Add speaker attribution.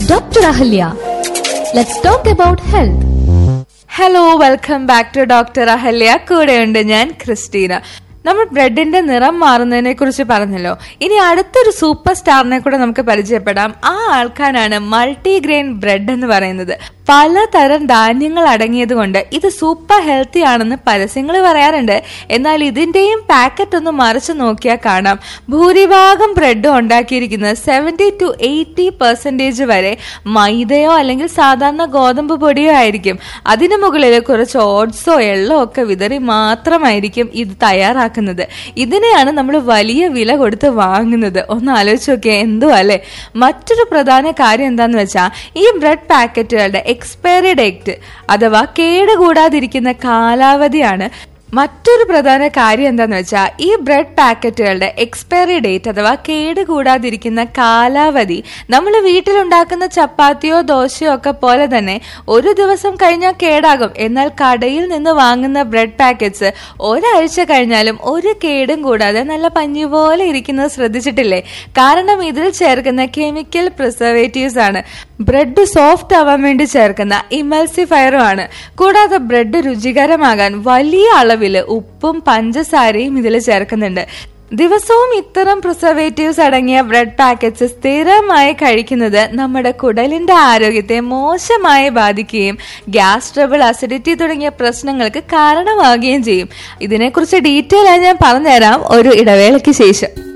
Speaker 1: Dr. Ahalya. Let's talk about health.
Speaker 2: Hello welcome back to doctor Ahalya കൂടെയുണ്ട് ഞാൻ Christina നമ്മൾ ബ്രെഡിന്റെ നിറം മാറുന്നതിനെ കുറിച്ച് പറഞ്ഞല്ലോ ഇനി അടുത്തൊരു സൂപ്പർ സ്റ്റാറിനെ കൂടെ നമുക്ക് പരിചയപ്പെടാം ആ ആൾക്കാരാണ് മൾട്ടിഗ്രെയിൻ ബ്രെഡ് എന്ന് പറയുന്നത് പലതരം ധാന്യങ്ങൾ അടങ്ങിയത് കൊണ്ട് ഇത് സൂപ്പർ ഹെൽത്തി ആണെന്ന് പരസ്യങ്ങൾ പറയാറുണ്ട് എന്നാൽ ഇതിന്റെയും പാക്കറ്റ് ഒന്ന് മറിച്ച് നോക്കിയാൽ കാണാം ഭൂരിഭാഗം ബ്രെഡും ഉണ്ടാക്കിയിരിക്കുന്നത് സെവൻറ്റി ടു എയ്റ്റി പെർസെൻറ്റേജ് വരെ മൈദയോ അല്ലെങ്കിൽ സാധാരണ ഗോതമ്പ് പൊടിയോ ആയിരിക്കും അതിനു മുകളിൽ കുറച്ച് ഓട്സോ എള്ളോ ഒക്കെ വിതറി മാത്രമായിരിക്കും ഇത് തയ്യാറാക്കുന്നത് ഇതിനെയാണ് നമ്മൾ വലിയ വില കൊടുത്ത് വാങ്ങുന്നത് ഒന്ന് ആലോചിച്ച് നോക്കിയാൽ എന്തോ അല്ലേ മറ്റൊരു പ്രധാന കാര്യം എന്താന്ന് വെച്ചാൽ ഈ ബ്രെഡ് പാക്കറ്റുകളുടെ എക്സ്പയറി ഡേറ്റ് അഥവാ കേടുകൂടാതിരിക്കുന്ന കാലാവധിയാണ് മറ്റൊരു പ്രധാന കാര്യം എന്താന്ന് വെച്ചാൽ ഈ ബ്രെഡ് പാക്കറ്റുകളുടെ എക്സ്പയറി ഡേറ്റ് അഥവാ കേട് കൂടാതിരിക്കുന്ന കാലാവധി നമ്മൾ വീട്ടിലുണ്ടാക്കുന്ന ചപ്പാത്തിയോ ദോശയോ ഒക്കെ പോലെ തന്നെ ഒരു ദിവസം കഴിഞ്ഞാൽ കേടാകും എന്നാൽ കടയിൽ നിന്ന് വാങ്ങുന്ന ബ്രെഡ് പാക്കറ്റ്സ് ഒരാഴ്ച കഴിഞ്ഞാലും ഒരു കേടും കൂടാതെ നല്ല പഞ്ഞി പോലെ ഇരിക്കുന്നത് ശ്രദ്ധിച്ചിട്ടില്ലേ കാരണം ഇതിൽ ചേർക്കുന്ന കെമിക്കൽ പ്രിസർവേറ്റീവ്സ് ആണ് ബ്രെഡ് സോഫ്റ്റ് ആവാൻ വേണ്ടി ചേർക്കുന്ന ഇമൽസിഫയറും ആണ് കൂടാതെ ബ്രെഡ് രുചികരമാകാൻ വലിയ അളവിൽ ഉപ്പും പഞ്ചസാരയും ഇതിൽ ചേർക്കുന്നുണ്ട് ദിവസവും ഇത്തരം പ്രിസർവേറ്റീവ്സ് അടങ്ങിയ ബ്രെഡ് പാക്കറ്റ്സ് സ്ഥിരമായി കഴിക്കുന്നത് നമ്മുടെ കുടലിന്റെ ആരോഗ്യത്തെ മോശമായി ബാധിക്കുകയും ഗ്യാസ് ട്രബിൾ അസിഡിറ്റി തുടങ്ങിയ പ്രശ്നങ്ങൾക്ക് കാരണമാവുകയും ചെയ്യും ഇതിനെക്കുറിച്ച് ഡീറ്റെയിൽ ആയി ഞാൻ പറഞ്ഞുതരാം ഒരു ഇടവേളയ്ക്ക് ശേഷം